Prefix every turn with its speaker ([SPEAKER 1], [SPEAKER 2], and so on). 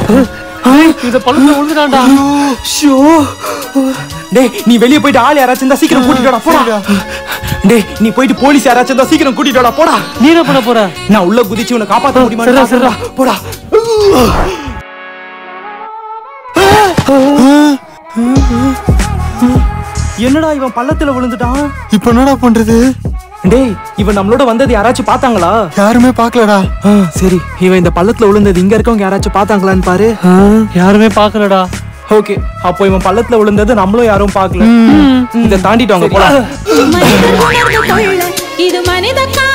[SPEAKER 1] இந்த பள்ளத்துல விழுந்துட்டான்டா
[SPEAKER 2] ஷோ டேய் நீ வெளிய போயிட்டு ஆள் யாராச்சும் இருந்தா சீக்கிரம் கூட்டிட்டு வாடா போடா டேய் நீ போயிட்டு போலீஸ் யாராச்சும் இருந்தா சீக்கிரம் கூட்டிட்டு வாடா போடா
[SPEAKER 1] நீ என்ன பண்ண போற
[SPEAKER 2] நான் உள்ள குதிச்சு உன்னை காப்பாத்த முடியுமா
[SPEAKER 1] சரிடா, சரிடா.
[SPEAKER 2] போடா என்னடா இவன் பள்ளத்துல விழுந்துட்டான்
[SPEAKER 3] இப்ப என்னடா பண்றது
[SPEAKER 2] டேய் இவன் நம்மளோட வந்தது யாராச்சும் பார்த்தாங்களா
[SPEAKER 3] யாருமே பாக்கலடா
[SPEAKER 2] ஆ, சரி இவன் இந்த பள்ளத்துல விழுந்தது இங்க இருக்கவங்க யாராச்சும் பார்த்தாங்களான்னு பாரு
[SPEAKER 1] யாருமே பாக்கலடா
[SPEAKER 2] ஓகே அப்போ இவன் பள்ளத்துல விழுந்தது நம்மளும் யாரும் பார்க்கல இதை தாண்டிட்டு வாங்க போலாம்
[SPEAKER 4] மனிதர் உணர்ந்து கொள்ள இது மனித